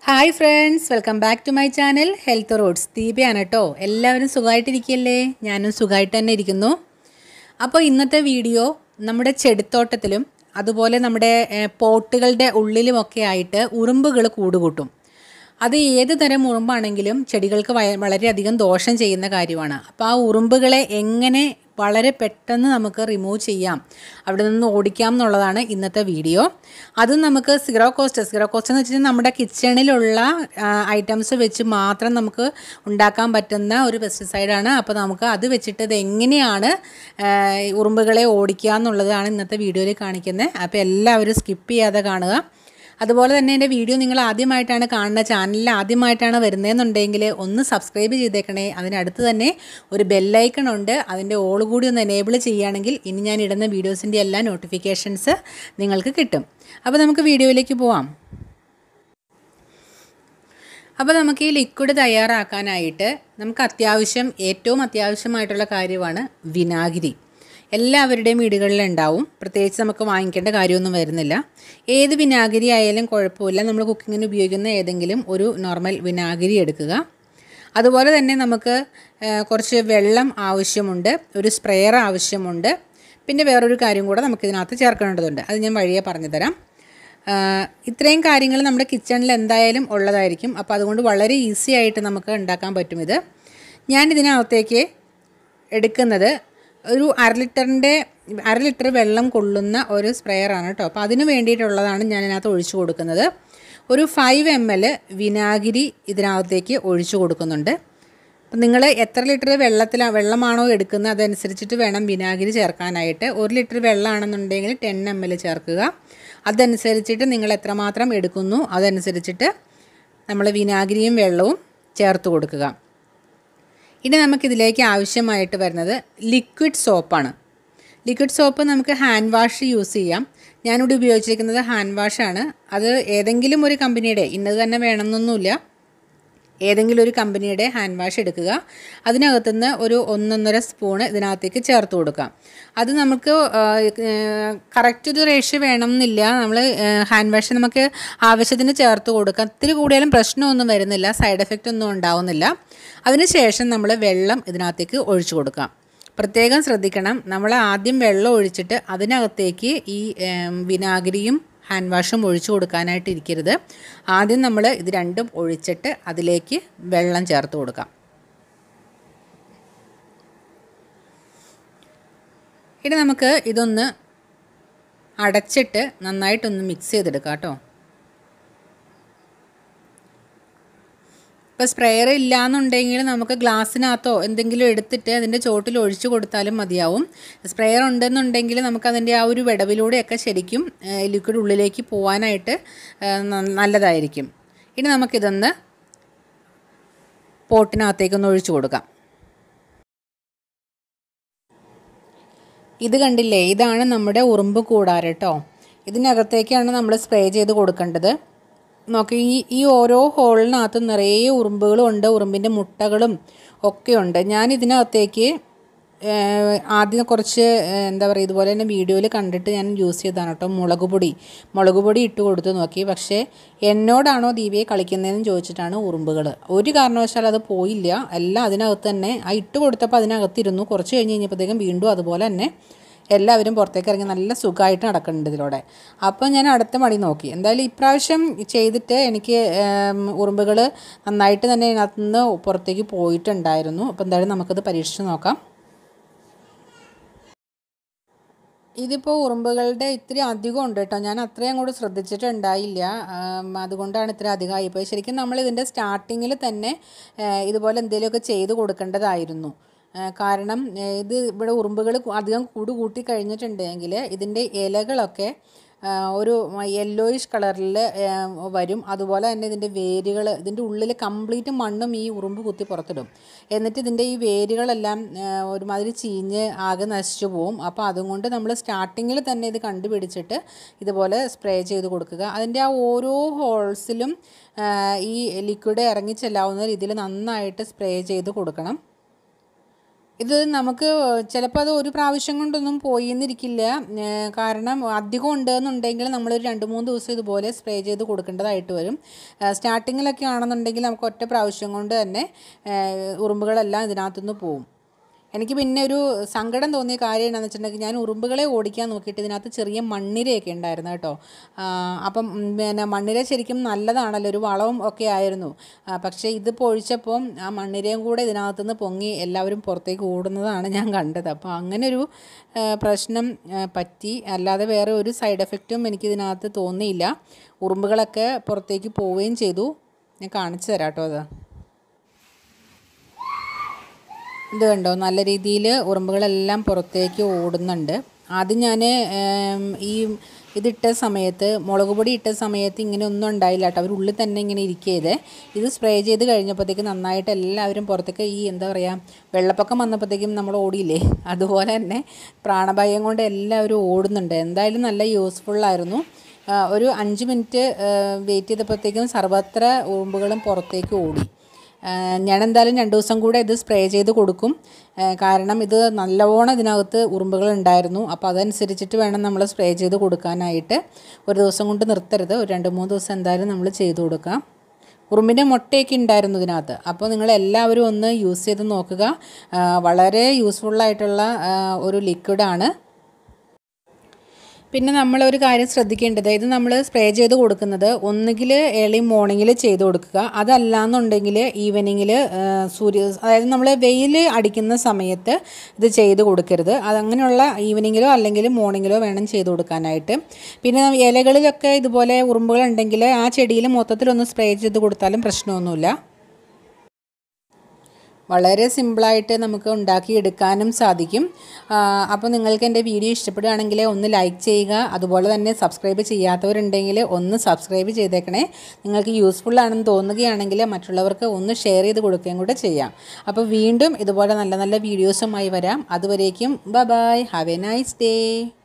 hi friends welcome back to my channel health roots ദീപയാണ് കേട്ടോ എല്ലാവരും സുഖമായിട്ടിരിക്കുകയല്ലേ ഞാനും സുഖമായിട്ട് തന്നെ ഇരിക്കുന്നു അപ്പോൾ ഇന്നത്തെ വീഡിയോ നമ്മുടെ ചെടിത്തോട്ടത്തിലും അതുപോലെ നമ്മുടെ ഏഹ്, പോട്ടുകളുടെ ഉള്ളിലുമൊക്കെ ആയിട്ട് ഉറുമ്പുകൾ കൂടുകൂട്ടും അത് ഏത് തരം ഉറുമ്പാണെങ്കിലും ചെടികൾക്ക് വയ- വളരെയധികം ദോഷം ചെയ്യുന്ന കാര്യമാണ് അപ്പോൾ ആ ഉറുമ്പുകളെ എങ്ങനെ വളരെ പെട്ടെന്ന് നമുക്ക് റിമൂവ് ചെയ്യാം അവിടെ നിന്ന് ഓടിക്കാം എന്നുള്ളതാണ് ഇന്നത്തെ വീഡിയോ അതും നമുക്ക് സീറോ കോസ്റ്റ് സീറോ കോസ്റ്റ് എന്ന് വെച്ചാൽ നമ്മുടെ കിച്ചണിലുള്ള ഐറ്റംസ് വെച്ച് മാത്രം നമുക്ക് ഉണ്ടാക്കാൻ പറ്റുന്ന ഒരു പെസ്റ്റിസൈഡാണ് അപ്പോൾ നമുക്ക് അത് വെച്ചിട്ട് ഇത് എങ്ങനെയാണ് ആ, ഉറുമ്പുകളെ ഓടിക്കുക എന്നുള്ളതാണ് ഇന്നത്തെ വീഡിയോയിൽ കാണിക്കുന്നത് അപ്പോൾ എല്ലാവരും സ്കിപ്പ് ചെയ്യാതെ കാണുക അതുപോലെ തന്നെ എൻ്റെ വീഡിയോ നിങ്ങൾ ആദ്യമായിട്ടാണ് കാണുന്ന ചാനലിൽ ആദ്യമായിട്ടാണ് വരുന്നതെന്നുണ്ടെങ്കിൽ ഒന്ന് സബ്സ്ക്രൈബ് ചെയ്തേക്കണേ അതിനടുത്ത് തന്നെ ഒരു ബെല്ലൈക്കൺ ഉണ്ട് അതിൻ്റെ ഓൾ കൂടി ഒന്ന് എനേബിൾ ചെയ്യുകയാണെങ്കിൽ ഇനി ഞാൻ ഇടുന്ന വീഡിയോസിൻ്റെ എല്ലാ നോട്ടിഫിക്കേഷൻസ് നിങ്ങൾക്ക് കിട്ടും അപ്പോൾ നമുക്ക് വീഡിയോയിലേക്ക് പോവാം അപ്പോൾ നമുക്ക് ഈ ലിക്വിഡ് തയ്യാറാക്കാനായിട്ട് നമുക്ക് അത്യാവശ്യം ഏറ്റവും അത്യാവശ്യമായിട്ടുള്ള കാര്യമാണ് വിനാഗിരി എല്ലാവരുടെയും വീടുകളിലുണ്ടാവും പ്രത്യേകിച്ച് നമുക്ക് വാങ്ങിക്കേണ്ട കാര്യമൊന്നും വരുന്നില്ല ഏത് വിനാഗിരി ആയാലും കുഴപ്പമില്ല നമ്മൾ കുക്കിങ്ങിന് ഉപയോഗിക്കുന്ന ഏതെങ്കിലും ഒരു നോർമൽ വിനാഗിരി എടുക്കുക അതുപോലെ തന്നെ നമുക്ക് ആ, കുറച്ച് വെള്ളം ആവശ്യമുണ്ട് ഒരു സ്പ്രെയർ ആവശ്യമുണ്ട് പിന്നെ വേറൊരു കാര്യം കൂടെ നമുക്ക് ഇതിനകത്ത് ചേർക്കേണ്ടതുണ്ട് അത് ഞാൻ വഴിയെ പറഞ്ഞു തരാം ആ, ഇത്രയും കാര്യങ്ങൾ നമ്മുടെ കിച്ചണിൽ എന്തായാലും ഉള്ളതായിരിക്കും അപ്പോൾ അതുകൊണ്ട് വളരെ ഈസി ആയിട്ട് നമുക്ക് ഉണ്ടാക്കാൻ പറ്റും ഇത് ഞാൻ ഇതിനകത്തേക്ക് എടുക്കുന്നത് ഒരു അര ലിറ്ററിൻ്റെ അര ലിറ്റർ വെള്ളം കൊള്ളുന്ന ഒരു സ്പ്രെയറാണ് കേട്ടോ അപ്പോൾ അതിന് വേണ്ടിയിട്ടുള്ളതാണ് ഞാൻ ഇതിനകത്ത് ഒഴിച്ചു കൊടുക്കുന്നത് ഒരു ഫൈവ് എം എൽ വിനാഗിരി ഇതിനകത്തേക്ക് ഒഴിച്ചു കൊടുക്കുന്നുണ്ട് അപ്പം നിങ്ങൾ എത്ര ലിറ്റർ വെള്ളത്തിൽ വെള്ളമാണോ എടുക്കുന്നത് അതനുസരിച്ചിട്ട് വേണം വിനാഗിരി ചേർക്കാനായിട്ട് ഒരു ലിറ്റർ വെള്ളമാണെന്നുണ്ടെങ്കിൽ ടെൻ എം എൽ ചേർക്കുക അതനുസരിച്ചിട്ട് നിങ്ങൾ എത്രമാത്രം എടുക്കുന്നു അതനുസരിച്ചിട്ട് നമ്മൾ വിനാഗിരിയും വെള്ളവും ചേർത്ത് കൊടുക്കുക ഇനി നമുക്കിതിലേക്ക് ആവശ്യമായിട്ട് വരുന്നത് ലിക്വിഡ് സോപ്പാണ് ലിക്വിഡ് സോപ്പ് നമുക്ക് ഹാൻഡ് വാഷ് യൂസ് ചെയ്യാം ഞാനിവിടെ ഉപയോഗിച്ചിരിക്കുന്നത് ഹാൻഡ് വാഷാണ് അത് ഏതെങ്കിലും ഒരു കമ്പനിയുടെ ഇന്നത് തന്നെ വേണമെന്നൊന്നുമില്ല ഏതെങ്കിലും ഒരു കമ്പനിയുടെ ഹാൻഡ് വാഷ് എടുക്കുക അതിനകത്തുനിന്ന് ഒരു ഒന്നൊന്നര സ്പൂണ് ഇതിനകത്തേക്ക് ചേർത്ത് കൊടുക്കാം അത് നമുക്ക് കറക്റ്റ് ഒരു റേഷ്യോ വേണമെന്നില്ല നമ്മൾ ഹാൻഡ് വാഷ് നമുക്ക് ആവശ്യത്തിന് ചേർത്ത് കൊടുക്കാം ഇത്തിരി കൂടിയാലും പ്രശ്നമൊന്നും വരുന്നില്ല സൈഡ് എഫക്റ്റ് ഒന്നും ഉണ്ടാവുന്നില്ല അതിനുശേഷം നമ്മൾ വെള്ളം ഇതിനകത്തേക്ക് ഒഴിച്ചു കൊടുക്കാം പ്രത്യേകം ശ്രദ്ധിക്കണം നമ്മൾ ആദ്യം വെള്ളം ഒഴിച്ചിട്ട് അതിനകത്തേക്ക് ഈ ഏം, വിനാഗിരിയും ഹാൻഡ് വാഷും ഒഴിച്ചു കൊടുക്കാനായിട്ട് ഇരിക്കരുത് ആദ്യം നമ്മൾ ഇത് രണ്ടും ഒഴിച്ചിട്ട് അതിലേക്ക് വെള്ളം ചേർത്ത് കൊടുക്കാം ഇനി നമുക്ക് ഇതൊന്ന് അടച്ചിട്ട് നന്നായിട്ടൊന്ന് മിക്സ് ചെയ്തെടുക്കാം കേട്ടോ ഇപ്പോൾ സ്പ്രെയർ ഇല്ലയെന്നുണ്ടെങ്കിൽ നമുക്ക് ഗ്ലാസ്സിനകത്തോ എന്തെങ്കിലും എടുത്തിട്ട് അതിൻ്റെ ചോട്ടിൽ ഒഴിച്ചു കൊടുത്താലും മതിയാവും സ്പ്രെയർ ഉണ്ടെന്നുണ്ടെങ്കിൽ നമുക്കതിൻ്റെ ആ ഒരു വിടവിലൂടെയൊക്കെ ശരിക്കും ലിക്വിഡ് ഉള്ളിലേക്ക് പോകാനായിട്ട് ഏഹ്, ന- നല്ലതായിരിക്കും ഇനി നമുക്കിതൊന്ന് പോട്ടിനകത്തേക്കൊന്ന് ഒഴിച്ചു കൊടുക്കാം ഇത് കണ്ടില്ലേ ഇതാണ് നമ്മുടെ ഉറുമ്പ് കൂടാരം കേട്ടോ ഇതിനകത്തേക്കാണ് നമ്മൾ സ്പ്രേ ചെയ്ത് കൊടുക്കേണ്ടത് നോക്കി ഈ ഈ ഓരോ ഹോളിനകത്ത് നിറയെ ഉറുമ്പുകളും ഉണ്ട് ഉറുമ്പിൻ്റെ മുട്ടകളും ഒക്കെ ഉണ്ട് ഞാൻ ഇതിനകത്തേക്ക് ഏഹ്, ആദ്യം കുറച്ച് ഏഹ്, എന്താ പറയുക ഇതുപോലെ തന്നെ വീഡിയോയിൽ കണ്ടിട്ട് ഞാൻ യൂസ് ചെയ്തതാണ് കേട്ടോ മുളക് പൊടി മുളക് പൊടി ഇട്ട് കൊടുത്ത് നോക്കി പക്ഷേ എന്നോടാണോ ദീപയെ കളിക്കുന്നതെന്ന് ചോദിച്ചിട്ടാണ് ഉറുമ്പുകൾ ഒരു കാരണവശാലും അത് പോയില്ല എല്ലാം അതിനകത്ത് തന്നെ ആ ഇട്ട് കൊടുത്തപ്പോൾ അതിനകത്തിരുന്നു കുറച്ച് കഴിഞ്ഞ് കഴിഞ്ഞപ്പോഴത്തേക്കും വീണ്ടും അതുപോലെ തന്നെ എല്ലാവരും പുറത്തേക്ക് ഇറങ്ങി നല്ല സുഖമായിട്ട് നടക്കുന്നുണ്ട് ഇതിലൂടെ അപ്പോൾ ഞാൻ അടുത്ത മണി നോക്കി എന്തായാലും ഇപ്രാവശ്യം ചെയ്തിട്ട് എനിക്ക് ഉറുമ്പുകൾ നന്നായിട്ട് തന്നെ ഇതിനകത്ത് നിന്ന് പുറത്തേക്ക് പോയിട്ടുണ്ടായിരുന്നു അപ്പോൾ എന്തായാലും നമുക്കത് പരീക്ഷിച്ച് നോക്കാം ഇതിപ്പോൾ ഉറുമ്പുകളുടെ ഇത്തിരി അധികം ഉണ്ട് കേട്ടോ ഞാൻ അത്രയും അങ്ങോട്ട് ശ്രദ്ധിച്ചിട്ടുണ്ടായില്ല ആം, അതുകൊണ്ടാണ് ഇത്ര അധികമായിപ്പോയി ശരിക്കും നമ്മൾ ഇതിൻ്റെ സ്റ്റാർട്ടിങ്ങിൽ തന്നെ ആ, ഇതുപോലെ എന്തെങ്കിലുമൊക്കെ ചെയ്ത് കൊടുക്കേണ്ടതായിരുന്നു ആ, കാരണം ആ, ഇത് ഇവിടെ ഉറുമ്പുകൾ അധികം കൂട് കൂട്ടി കഴിഞ്ഞിട്ടുണ്ടെങ്കിൽ ഇതിൻ്റെ ഇലകളൊക്കെ ആ, ഒരു യെല്ലോയിഷ് കളറിൽ വരും അതുപോലെ തന്നെ ഇതിൻ്റെ വേരുകൾ ഇതിൻ്റെ ഉള്ളിൽ കംപ്ലീറ്റ് മണ്ണും ഈ ഉറുമ്പ് കുത്തി പുറത്തിടും എന്നിട്ട് ഇതിൻ്റെ ഈ വേരുകളെല്ലാം ആ, ഒരുമാതിരി ചീഞ്ഞ് ആകെ നശിച്ചു പോവും അപ്പോൾ അതുകൊണ്ട് നമ്മൾ സ്റ്റാർട്ടിങ്ങിൽ തന്നെ ഇത് കണ്ടുപിടിച്ചിട്ട് ഇതുപോലെ സ്പ്രേ ചെയ്ത് കൊടുക്കുക അതിൻ്റെ ആ ഓരോ ഹോൾസിലും ആ, ഈ ലിക്വിഡ് ഇറങ്ങി ചെല്ലാവുന്ന രീതിയിൽ നന്നായിട്ട് സ്പ്രേ ചെയ്ത് കൊടുക്കണം ഇത് നമുക്ക് ചിലപ്പോൾ അത് ഒരു പ്രാവശ്യം കൊണ്ടൊന്നും പോയി എന്നിരിക്കില്ല ഏഹ് കാരണം അധികം ഉണ്ടെന്നുണ്ടെങ്കിൽ നമ്മളൊരു രണ്ട് മൂന്ന് ദിവസം ഇതുപോലെ സ്പ്രേ ചെയ്ത് കൊടുക്കേണ്ടതായിട്ട് വരും ഏഹ് സ്റ്റാർട്ടിങ്ങിലൊക്കെ ആണെന്നുണ്ടെങ്കിൽ നമുക്ക് ഒറ്റ പ്രാവശ്യം കൊണ്ട് തന്നെ ഏഹ് ഉറുമ്പുകളെല്ലാം ഇതിനകത്തുനിന്ന് പോവും എനിക്ക് പിന്നെ ഒരു സങ്കടം തോന്നിയ കാര്യം എന്താണെന്ന് വെച്ചിട്ടുണ്ടെങ്കിൽ ഞാൻ ഉറുമ്പുകളെ ഓടിക്കാൻ നോക്കിയിട്ട് ഇതിനകത്ത് ചെറിയ മണ്ണിരയൊക്കെ ഉണ്ടായിരുന്നു കേട്ടോ ആ, അപ്പം ഉം, പിന്നെ മണ്ണിര ശരിക്കും നല്ലതാണല്ലോ ഒരു വളവും ഒക്കെ ആയിരുന്നു ആ, പക്ഷേ ഇത് പൊഴിച്ചപ്പം ആ മണ്ണിരയും കൂടെ ഇതിനകത്തുനിന്ന് പൊങ്ങി എല്ലാവരും പുറത്തേക്ക് ഓടുന്നതാണ് ഞാൻ കണ്ടത് അപ്പോൾ അങ്ങനെ ഒരു ആ, പ്രശ്നം ആ, പറ്റി അല്ലാതെ വേറെ ഒരു സൈഡ് എഫക്റ്റും എനിക്കിതിനകത്ത് തോന്നിയില്ല ഉറുമ്പുകളൊക്കെ പുറത്തേക്ക് പോവുകയും ചെയ്തു ഞാൻ കാണിച്ചു തരാം കേട്ടോ അത് ഇത് കണ്ടോ നല്ല രീതിയിൽ ഉറുമ്പുകളെല്ലാം പുറത്തേക്ക് ഓടുന്നുണ്ട് ആദ്യം ഞാൻ ഈ ഇതിട്ട സമയത്ത് മുളക് പൊടി ഇട്ട സമയത്ത് ഇങ്ങനെ ഒന്നും ഉണ്ടായില്ല കേട്ടോ അവർ ഉള്ളിൽ തന്നെ ഇങ്ങനെ ഇരിക്കുകയത് ഇത് സ്പ്രേ ചെയ്ത് കഴിഞ്ഞപ്പോഴത്തേക്ക് നന്നായിട്ട് എല്ലാവരും പുറത്തേക്ക് ഈ എന്താ പറയുക വെള്ളപ്പൊക്കം വന്നപ്പോഴത്തേക്കും നമ്മൾ ഓടിയില്ലേ അതുപോലെ തന്നെ പ്രാണഭയം കൊണ്ട് എല്ലാവരും ഓടുന്നുണ്ട് എന്തായാലും നല്ല യൂസ്ഫുള്ളായിരുന്നു ആ, ഒരു അഞ്ച് മിനിറ്റ് വെയിറ്റ് ചെയ്തപ്പോഴത്തേക്കും സർവത്ര ഉറുമ്പുകളും പുറത്തേക്ക് ഓടി ആഹ് ഞാൻ എന്തായാലും രണ്ട് ദിവസം കൂടെ ഇത് സ്പ്രേ ചെയ്ത് കൊടുക്കും ആഹ് കാരണം ഇത് നല്ലവണ്ണം ഇതിനകത്ത് ഉറുമ്പുകൾ ഉണ്ടായിരുന്നു അപ്പോൾ അതനുസരിച്ചിട്ട് വേണം നമ്മൾ സ്പ്രേ ചെയ്ത് കൊടുക്കാനായിട്ട് ഒരു ദിവസം കൊണ്ട് നിർത്തരുത് ഒരു രണ്ട് മൂന്ന് ദിവസം എന്തായാലും നമ്മൾ ചെയ്ത് കൊടുക്കാം ഉറുമ്പിൻ്റെ മുട്ടയൊക്കെ ഉണ്ടായിരുന്നു ഇതിനകത്ത് അപ്പോൾ നിങ്ങൾ എല്ലാവരും ഒന്ന് യൂസ് ചെയ്ത് നോക്കുക ആഹ് വളരെ യൂസ്ഫുള്ളായിട്ടുള്ള ആഹ് ഒരു ലിക്വിഡാണ് പിന്നെ നമ്മളൊരു കാര്യം ശ്രദ്ധിക്കേണ്ടത് ഇത് നമ്മൾ സ്പ്രേ ചെയ്ത് കൊടുക്കുന്നത് ഒന്നുകിൽ ഏർലി മോർണിംഗിൽ ചെയ്ത് കൊടുക്കുക അതല്ലാന്നുണ്ടെങ്കിൽ ഈവനിങ്ങിൽ സൂര്യ അതായത് നമ്മൾ വെയിൽ അടിക്കുന്ന സമയത്ത് ഇത് ചെയ്ത് കൊടുക്കരുത് അതങ്ങനെയുള്ള ഈവനിങ്ങിലോ അല്ലെങ്കിൽ മോർണിംഗിലോ വേണം ചെയ്ത് കൊടുക്കാനായിട്ട് പിന്നെ ഇലകളിലൊക്കെ ഇതുപോലെ ഉറുമ്പുകൾ ഉണ്ടെങ്കിൽ ആ ചെടിയിൽ മൊത്തത്തിലൊന്ന് സ്പ്രേ ചെയ്ത് കൊടുത്താലും പ്രശ്നമൊന്നുമില്ല വളരെ സിമ്പിളായിട്ട് നമുക്ക് ഉണ്ടാക്കിയെടുക്കാനും സാധിക്കും അപ്പോൾ നിങ്ങൾക്ക് എൻ്റെ വീഡിയോ ഇഷ്ടപ്പെടുകയാണെങ്കിൽ ഒന്ന് ലൈക്ക് ചെയ്യുക അതുപോലെ തന്നെ സബ്സ്ക്രൈബ് ചെയ്യാത്തവരുണ്ടെങ്കിൽ ഒന്ന് സബ്സ്ക്രൈബ് ചെയ്തേക്കണേ നിങ്ങൾക്ക് യൂസ്ഫുൾ ആണെന്ന് തോന്നുകയാണെങ്കിൽ മറ്റുള്ളവർക്ക് ഒന്ന് ഷെയർ ചെയ്ത് കൊടുക്കുകയും കൂടെ ചെയ്യാം അപ്പോൾ വീണ്ടും ഇതുപോലെ നല്ല നല്ല വീഡിയോസുമായി വരാം അതുവരേക്കും ബ bye have a nice day